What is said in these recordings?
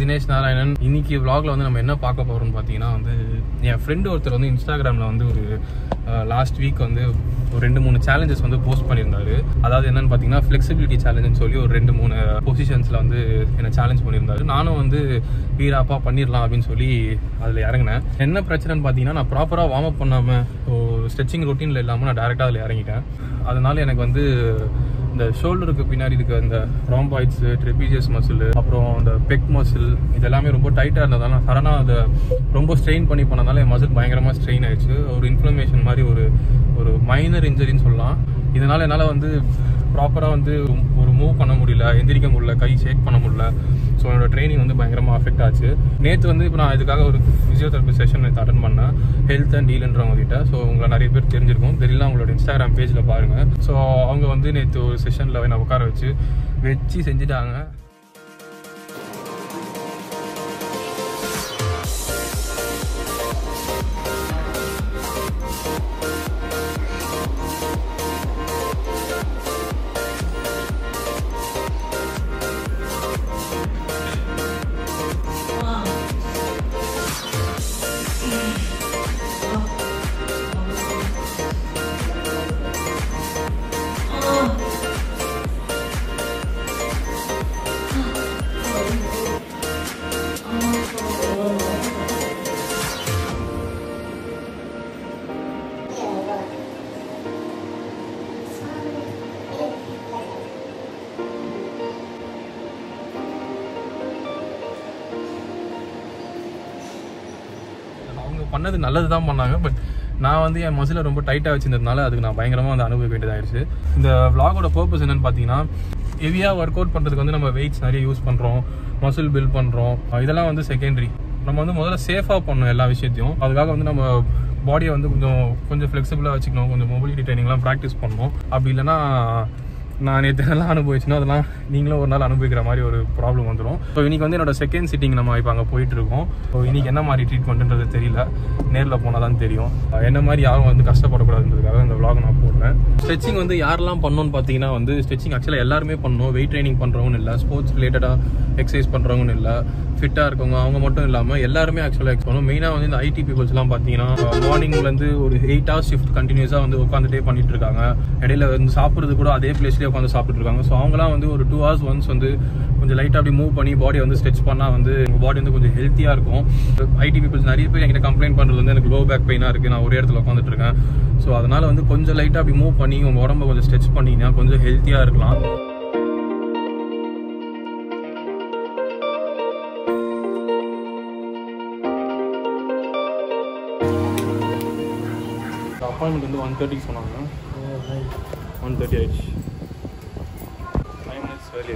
தினேஷ் நாராயணன் இன்னைக்கு vlogல வந்து நம்ம என்ன பார்க்க போறோம்னு பார்த்தீங்கன்னா வந்து என் ஃப்ரெண்டு ஒருத்தர் வந்து இன்ஸ்டாகிராமில் வந்து ஒரு லாஸ்ட் வீக் வந்து ஒரு ரெண்டு மூணு சேலஞ்சஸ் வந்து போஸ்ட் பண்ணியிருந்தாரு அதாவது என்னன்னு பார்த்தீங்கன்னா ஃப்ளெக்சிபிலிட்டி சேலஞ்சுன்னு சொல்லி ஒரு ரெண்டு மூணு பொசிஷன்ஸில் வந்து என்னை சேலஞ்ச் பண்ணியிருந்தாரு நானும் வந்து வீராப்பா பண்ணிடலாம் அப்படின்னு சொல்லி அதில் இறங்கினேன் என்ன பிரச்சனைன்னு பார்த்தீங்கன்னா நான் ப்ராப்பராக வார்ம் அப் பண்ணாமல் ஸ்ட்ரெச்சிங் ரொட்டீனில் இல்லாமல் நான் டேரெக்டாக அதில் இறங்கிட்டேன் அதனால எனக்கு வந்து இந்த ஷோல்டருக்கு பின்னாடி இருக்க இந்த ராம்பாய்ட்ஸ் ட்ரெபீஜியஸ் மசில் அப்புறம் இந்த பெக் மசில் இது எல்லாமே ரொம்ப டைட்டாக இருந்ததால நான் சடனாக அதை ரொம்ப ஸ்ட்ரெயின் பண்ணி பண்ணதால என் மசில் பயங்கரமாக ஸ்ட்ரெயின் ஆயிடுச்சு ஒரு இன்ஃப்ளமேஷன் மாதிரி ஒரு ஒரு மைனர் இன்ஜரின்னு சொல்லலாம் இதனால என்னால் வந்து ப்ராப்பராக வந்து ஒரு மூவ் பண்ண முடியல எந்திரிக்க முடியல கை ஷேக் பண்ண முடியல ஸோ என்னோட ட்ரைனிங் வந்து பயங்கரமாக அஃபெக்ட் ஆச்சு நேற்று வந்து இப்போ நான் இதுக்காக ஒரு ஃபிசியோதெரபி செஷன் நேற்று அட்டன் பண்ணேன் ஹெல்த் அண்ட் டீல்ன்றவங்க கிட்ட ஸோ உங்களை நிறைய பேர் தெரிஞ்சிருக்கும் தெரியல அவங்களோட இன்ஸ்டாகிராம் பேஜில் பாருங்கள் ஸோ அவங்க வந்து நேற்று ஒரு செஷனில் என்னை உட்கார வச்சு வச்சு செஞ்சுட்டாங்க அவங்க பண்ணது நல்லது தான் பண்ணாங்க பட் நான் வந்து என் மசிலை ரொம்ப டைட்டாக வச்சிருந்ததுனால அதுக்கு நான் பயங்கரமாக வந்து அனுபவிக்க வேண்டியதாயிருச்சு இந்த vlogோட பர்பஸ் என்னன்னு பார்த்தீங்கன்னா ஹெவியாக ஒர்க் அவுட் பண்ணுறதுக்கு வந்து நம்ம வெயிட்ஸ் நிறைய யூஸ் பண்ணுறோம் மசில் பில்ட் பண்ணுறோம் இதெல்லாம் வந்து செகண்டரி நம்ம வந்து முதல்ல சேஃபாக பண்ணணும் எல்லா விஷயத்தையும் அதுக்காக வந்து நம்ம பாடியை வந்து கொஞ்சம் கொஞ்சம் ஃப்ளெக்சிபிளாக வச்சுக்கணும் கொஞ்சம் மொபிலிட்டி ட்ரைனிங்லாம் ப்ராக்டிஸ் பண்ணணும் அப்படி இல்லைன்னா நான் நேற்று எல்லாம் அனுபவிச்சுன்னா அதெல்லாம் நீங்களும் ஒரு நாள் அனுபவிக்கிற மாதிரி ஒரு ப்ராப்ளம் வந்துடும் ஸோ இன்னைக்கு வந்து என்னோட செகண்ட் சிட்டிங் நம்ம இப்போ அங்கே போயிட்டு இருக்கோம் ஸோ இன்னைக்கு என்ன மாதிரி ட்ரீட்மெண்ட்ன்றது தெரியல நேரில் போனால் தான் தெரியும் அஹ் என்ன மாதிரி யாரும் வந்து கஷ்டப்படக்கூடாதுன்றதுக்காக இந்த vlog நான் போடுறேன் ஸ்ட்ரெச்சிங் வந்து யாரெல்லாம் பண்ணணும்னு பார்த்தீங்கன்னா வந்து ஸ்ட்ரெச்சிங் ஆக்சுவலாக எல்லாருமே பண்ணணும் வெயிட் ட்ரைனிங் பண்ணுறவங்க இல்லை ஸ்போர்ட்ஸ் ரிலேட்டடாக எக்ஸசைஸ் பண்ணுறவங்க இல்லை ஃபிட்டாக இருக்கவங்க அவங்க மட்டும் இல்லாமல் எல்லாருமே ஆக்சுவலாக எக்ஸ் பண்ணணும் மெயினாக வந்து இந்த ஐடி பீப்புள்ஸ்லாம் பார்த்தீங்கன்னா மார்னிங்லேருந்து ஒரு எயிட் ஹவர்ஸ் ஷிஃப்ட் கண்டினியூஸாக வந்து உட்காந்துட்டே பண்ணிட்டு இருக்காங்க இடையில வந்து சாப்பிட்றது கூட அதே பிளேஸ்லேயே உட்காந்து சாப்பிட்டு இருக்காங்க ஸோ அவங்களாம் வந்து ஒரு டூ ஹவர்ஸ் ஒன்ஸ் வந்து கொஞ்சம் லைட்டாக அப்படி மூவ் பண்ணி பாடியை வந்து ஸ்ட்ரெச் பண்ணால் வந்து உங்கள் பாடி வந்து கொஞ்சம் ஹெல்த்தியாக இருக்கும் ஐடி பீப்புள்ஸ் நிறைய பேர் என்கிட்ட கம்ப்ளைண்ட் பண்ணுறது வந்து எனக்கு லோ பேக் பெயினாக இருக்குது நான் ஒரே இடத்துல உட்காந்துட்டு இருக்கேன் ஸோ அதனால வந்து கொஞ்சம் லைட்டாக அப்படி மூவ் பண்ணி உங்கள் உடம்ப கொஞ்சம் ஸ்ட்ரெச் பண்ணிங்கன்னா கொஞ்சம் ஹெல்த்தியாக இருக்கலாம் அப்பாயின்மெண்ட் வந்து ஒன் தேர்ட்டிக்கு சொன்னாங்க ஒன் தேர்ட்டி ஆயிடுச்சு ஃபைவ் மினிட்ஸ் வேலையே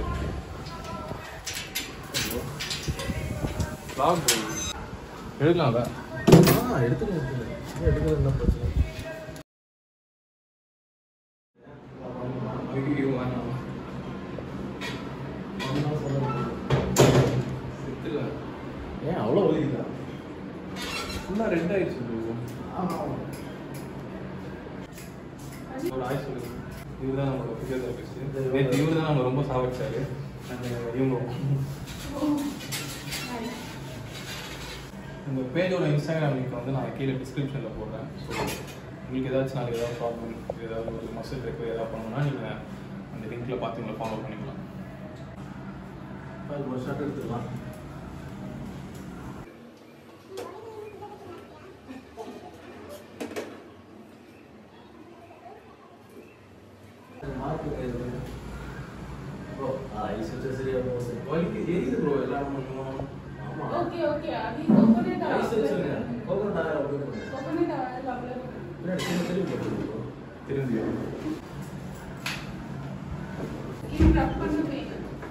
லாக் எடுக்கலாம்ல ஐயோ, வேணாம். செத்துல. ஏன் அவ்வளோ வலிக்குதா ஃபுல்லா ரெட் ஆயிடுச்சு bro. ஒரு ஆய் சொல்லுங்க. இவர்தான் நம்மளோட physiotherapist. நேத்து இவர்தான் நம்ம ரொம்ப சாவடிச்சாரு. அந்த இவங்க. இந்த பேஜோட இன்ஸ்டாகிராம் லிங்க் வந்து நான் கீழே டிஸ்கிரிப்ஷனில் போடுறேன் ஸோ உங்களுக்கு ஏதாச்சும் நாளைக்கு ஏதாவது ப்ராப்ளம் ஏதாவது ஒரு மசில் இருக்கு ஏதாவது பண்ணணும்னா நீங்கள் அந்த லிங்க்கில் பார்த்து உங்களை ஃபாலோ பண்ணிக்கலாம் ஒரு ஷர்ட் எடுத்துக்கலாம் ப்ரோ ஐஸ் வச்சா சரியா போகுது வலிக்கு எரியுது ப்ரோ எல்லாரும் பண்ணுவோம் ஆமா ओके ओके अभी कोकोनट ஐஸ் வச்சுருங்க கோகனட் ஆயில் அப்படியே போடுங்க कोकोनट ऑयल अप्लाई பின்னாடி திரும்பி திரும்பி போட்டுருங்க திரும்பி स्किन रब करना चाहिए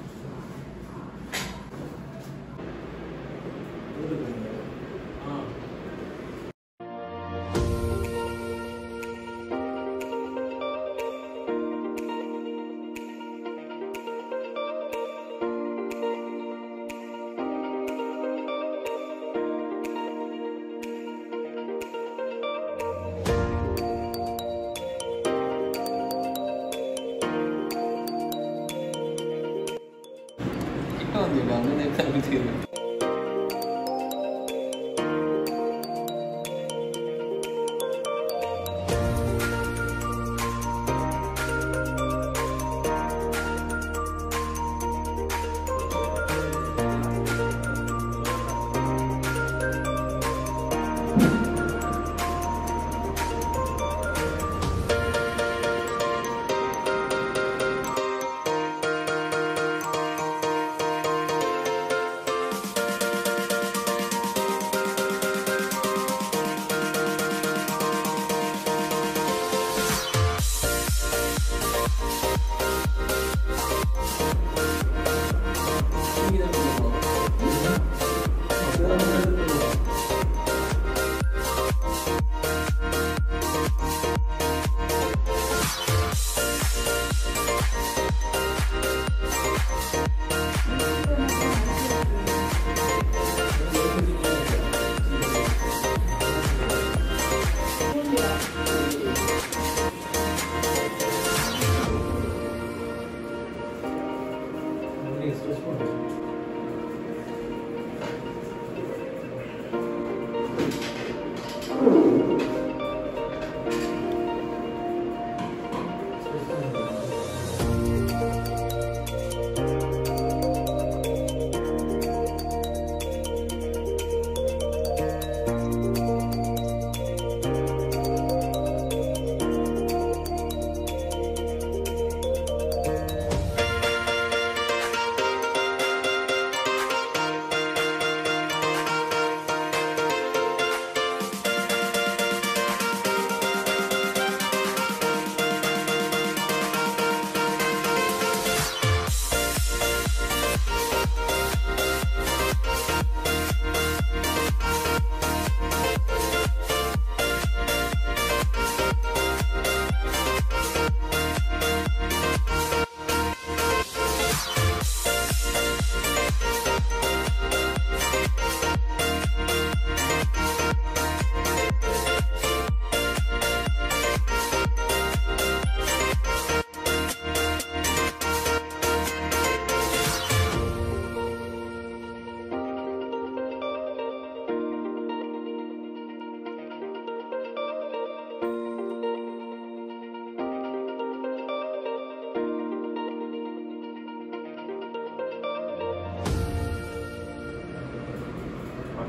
ஆ கிட்ட வந்து அங்கே நேற்று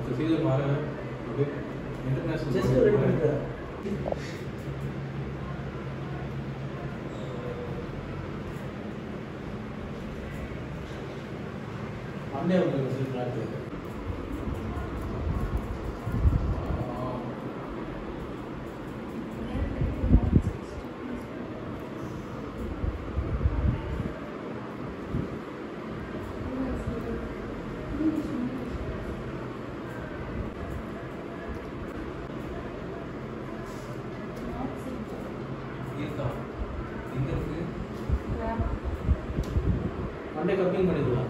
மற்ற சீசன் பாருங்க ஜஸ்ட் ரெடி பண்ணிட்டேன் மண்டே உங்களுக்கு சிம்பிளாக இருக்கா எங்க இருக்கு மண்டே கப்பிங் பண்ணிடலாம்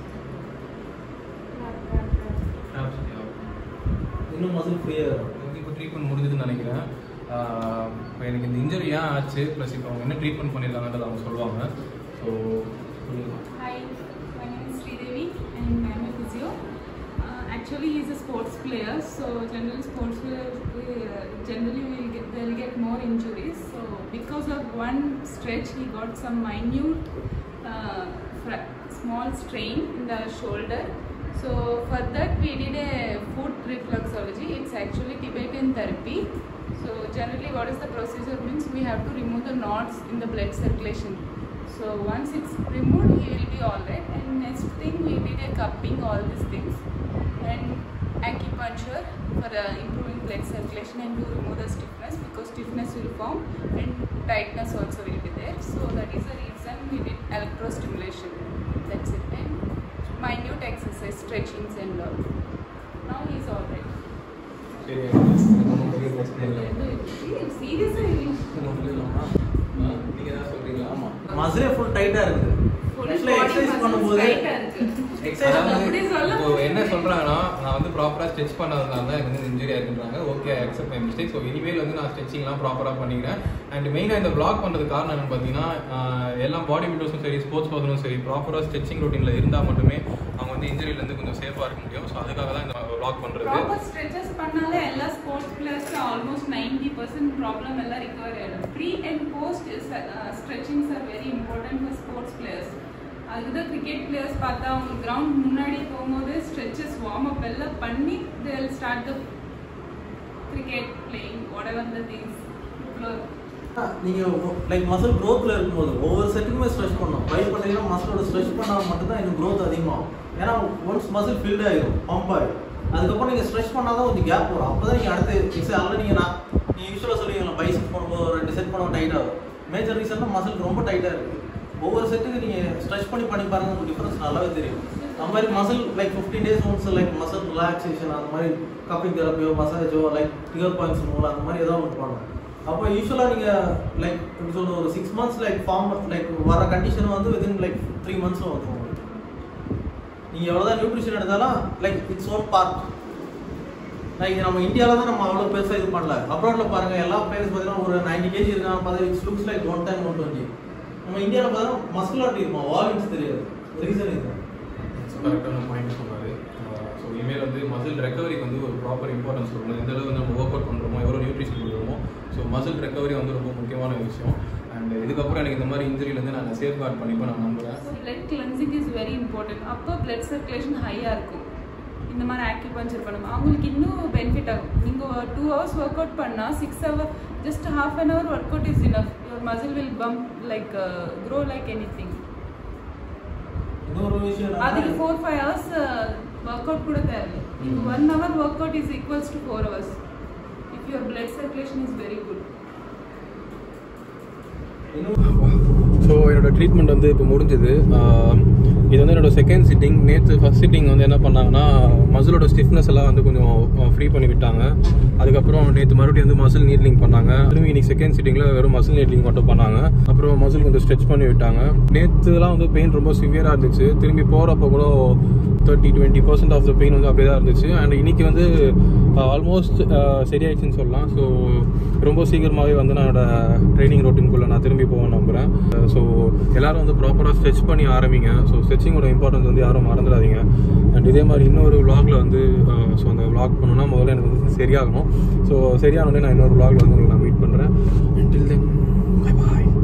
இன்னும் மசில் ஃப்ரீயாக இருக்கும் எனக்கு இப்போ ட்ரீட்மெண்ட் முடிஞ்சதுன்னு நினைக்கிறேன் ஆஹ் இப்போ எனக்கு இந்த இன்ஜுரி ஏன் ஆச்சு ப்ளஸ் இப்போ அவங்க என்ன ட்ரீட்மெண்ட் பண்ணியிருக்காங்கன்றது அவங்க சொல்லுவாங்க so Hi, my name is Sridevi and I'm a physio. Uh, actually, he's a sports player, so general sports players uh, generally will get, they'll get more injuries. So because of one stretch, he got some minute uh, fra- small strain in the shoulder. So for that, we did a foot reflexology. It's actually Tibetan therapy. So generally, what is the procedure means we have to remove the knots in the blood circulation. So once it's removed, he will be alright. And next thing, we did a cupping, all these things, and acupuncture for uh, improving blood circulation and to remove the stiffness because stiffness will form and tightness also will be there. So that is the reason we did electrostimulation. That's it. And minute exercise, stretchings and all. Now he's alright. சரி ஒன்றும் பெரிய பிரச்சனை இல்லை Seriously, ஒன்றும் இல்லைம்மா நீங்கள் தான் சொல்கிறீங்களா ஆமாம் மசிலே ஃபுல் டைட்டாக இருக்குது full ஆக்சுவலாக body எக்ஸசைஸ் muscles பண்ணும்போது tight ஆ இருக்கு. எக்ஸசைஸ் அப்படி சொல்ல இப்போ என்ன சொல்றாங்கன்னா நான் வந்து ப்ராப்பரா ஸ்ட்ரெச் பண்ணதுனால தான் எனக்கு வந்து இன்ஜுரி ஆயிருக்குன்றாங்க okay accept my mistake so இனிமேல் வந்து நான் ஸ்ட்ரெச்சிங்லாம் ப்ராப்பரா பண்ணிக்கிறேன் அண்ட் மெயினாக இந்த vlog பண்றதுக்கு காரணம் என்னன்னு பார்த்தீங்கன்னா ஆஹ், எல்லா பாடி பில்டர்ஸும் சரி ஸ்போர்ட்ஸ் பர்சனும் சரி ப்ராப்பரா ஸ்ட்ரெச்சிங் ரொட்டீன்ல இருந்தால் மட்டுமே அவங்க வந்து injury ல இருந்து கொஞ்சம் சேஃபாக இருக்க முடியும் ஸோ அதுக்காக தான் இந்த vlog பண்றது ப்ராப்பர் ஸ்ட்ரெச்சஸ் பண்ணாலே எல்லா sports players almost ninety percent problem எல்லாம் ரிகவர் ஆயிடும் pre and post stretchings are very important for sports players அதுக்கு தான் கிரிக்கெட் பிளேயர்ஸ் பார்த்தா அவங்க கிரவுண்ட் முன்னாடி போகும்போது ஸ்ட்ரெச்சஸ் வார்ம் அப் எல்லாம் பண்ணி they will start the cricket playing whatever the things நீங்க லைக் மசில் க்ரோத்ல இருக்கும்போது ஒவ்வொரு செட்டுக்குமே ஸ்ட்ரெச் பண்ணணும் ட்ரை பண்ணீங்கன்னா மசிலோட ஸ்ட்ரெச் பண்ணால் மட்டும்தான் எனக்கு க்ரோத் அதிகமாகும் ஏன்னா ஒன்ஸ் மசில் ஃபில்ட் ஆயிடும் பம்ப் ஆயிடும் அதுக்கப்புறம் நீங்க ஸ்ட்ரெச் பண்ணாதான் கொஞ்சம் கேப் வரும் அப்பதான் நீங்க அடுத்து எக்ஸை அதில் நீங்க நான் நீங்க யூஸ்வலாக சொல்லுவீங்க பைசப் பண்ணும்போது ஒரு ரெண்டு செட் பண்ண டைட் ஆகும் மேஜர் ரீசன்னா மசில் ரொம்ப டைட்டா இருக்கு ஒவ்வொரு செட்டுக்கு நீங்க ஸ்ட்ரெச் பண்ணி பண்ணி பாருங்க உங்களுக்கு டிஃபரன்ஸ் நல்லாவே தெரியும் அந்த மாதிரி muscle like fifteen days once like muscle relaxation அந்த மாதிரி கப்பிங் தெரப்பியோ மசாஜோ லைக் டிகர் பாயிண்ட்ஸ் மூலம் அந்த மாதிரி ஏதாவது ஒன்று பண்ணணும் அப்போ யூஸ்வலாக நீங்கள் லைக் எப்படி சொல்றது ஒரு six months like form like வர கண்டிஷன் வந்து வித்தின் லைக் த்ரீ மந்த்ஸில் வந்துடும் உங்களுக்கு நீங்கள் எவ்வளோதான் நியூட்ரிஷன் எடுத்தாலும் like it's own part like நம்ம இந்தியாவில் தான் நம்ம அவ்வளோ பெருசாக இது பண்ணல அப்ராடில் பாருங்கள் எல்லா பிளேயர்ஸ் பார்த்தீங்கன்னா ஒரு நைன்டி கேஜி இருக்காங்க பார்த்தா it's looks like one time one twenty நம்ம இந்தியாவில் பார்த்தா மஸ்குலாரிட்டி இருக்கும் வால்யூம்ஸ் தெரியாது ரீசன் இது கரெக்டான பாயிண்ட் சொன்னாரு ஸோ இனிமேல் வந்து மசில் ரெக்கவரிக்கு வந்து ஒரு ப்ராப்பர் இம்பார்ட்டன்ஸ் கொடுக்கணும் எந்த அளவுக்கு நம்ம ஒர்க் அவுட் பண்ணுறோமோ எவ்வளோ நியூட்ரிஷன் கொடுக்குறோமோ ஸோ மசில் ரெக்கவரி வந்து ரொம்ப முக்கியமான விஷயம் அண்ட் இதுக்கப்புறம் எனக்கு இந்த மாதிரி இன்ஜுரியிலேருந்து நான் சேஃப் கார்ட் பண்ணிப்பேன் நான் நம்புறேன் blood cleansing is very important அப்போ பிளட் சர்க்குலேஷன் ஹையாக இருக்கும் இந்த மாதிரி ஆக்யூபஞ்சர் பண்ணும்போது அவங்களுக்கு இன்னும் பெனிஃபிட் ஆகும் நீங்கள் டூ ஹவர்ஸ் ஒர்க் அவுட் பண்ணால் six hour just half an hour work out is enough your muscle will pump like grow like anything இன்னொரு விஷயம் அதுக்கு என்னன்னா, four five hours work out கூட தேவையில்லை இது one hour work out is equals to four hours if your blood circulation is very good so என்னோட treatment வந்து இப்போ முடிஞ்சது இது வந்து என்னோட செகண்ட் சிட்டிங் நேற்று ஃபர்ஸ்ட் சிட்டிங் வந்து என்ன பண்ணாங்கன்னா மசிலோட ஸ்டிஃப்னஸ் எல்லாம் வந்து கொஞ்சம் ஃப்ரீ பண்ணி விட்டாங்க அதுக்கப்புறம் நேற்று மறுபடியும் வந்து மசில் நீட்லிங் பண்ணாங்க திரும்பி இன்னைக்கு செகண்ட் சிட்டிங்கில் வெறும் மசில் நீட்லிங் மட்டும் பண்ணாங்க அப்புறம் மசில் கொஞ்சம் ஸ்ட்ரெச் பண்ணி விட்டாங்க நேற்றுலாம் வந்து பெயின் ரொம்ப சிவியராக இருந்துச்சு திரும்பி போகிறப்ப கூட thirty twenty percent of the pain வந்து அப்படியே தான் இருந்துச்சு அண்ட் இன்னைக்கு வந்து ஆல்மோஸ்ட் சரியாயிடுச்சுன்னு சொல்லலாம் ஸோ ரொம்ப சீக்கிரமாகவே வந்து நான் என்னோட ட்ரைனிங் ரொட்டீன்குள்ளே நான் திரும்பி போவேன் நம்புகிறேன் ஸோ எல்லாரும் வந்து ப்ராப்பராக ஸ்ட்ரெச் பண்ணி ஆரம்பிங்க ஸோ ஸ்ட்ரெச்சிங்கோட இம்பார்ட்டன்ஸ் வந்து யாரும் மறந்துடாதீங்க அண்ட் இதே மாதிரி இன்னொரு vlogல வந்து ஸோ அந்த vlog பண்ணணும்னா முதல்ல எனக்கு வந்து சரியாகணும் ஸோ சரியான உடனே நான் இன்னொரு vlogல வந்து உங்களை நான் மீட் பண்ணுறேன் until then bye bye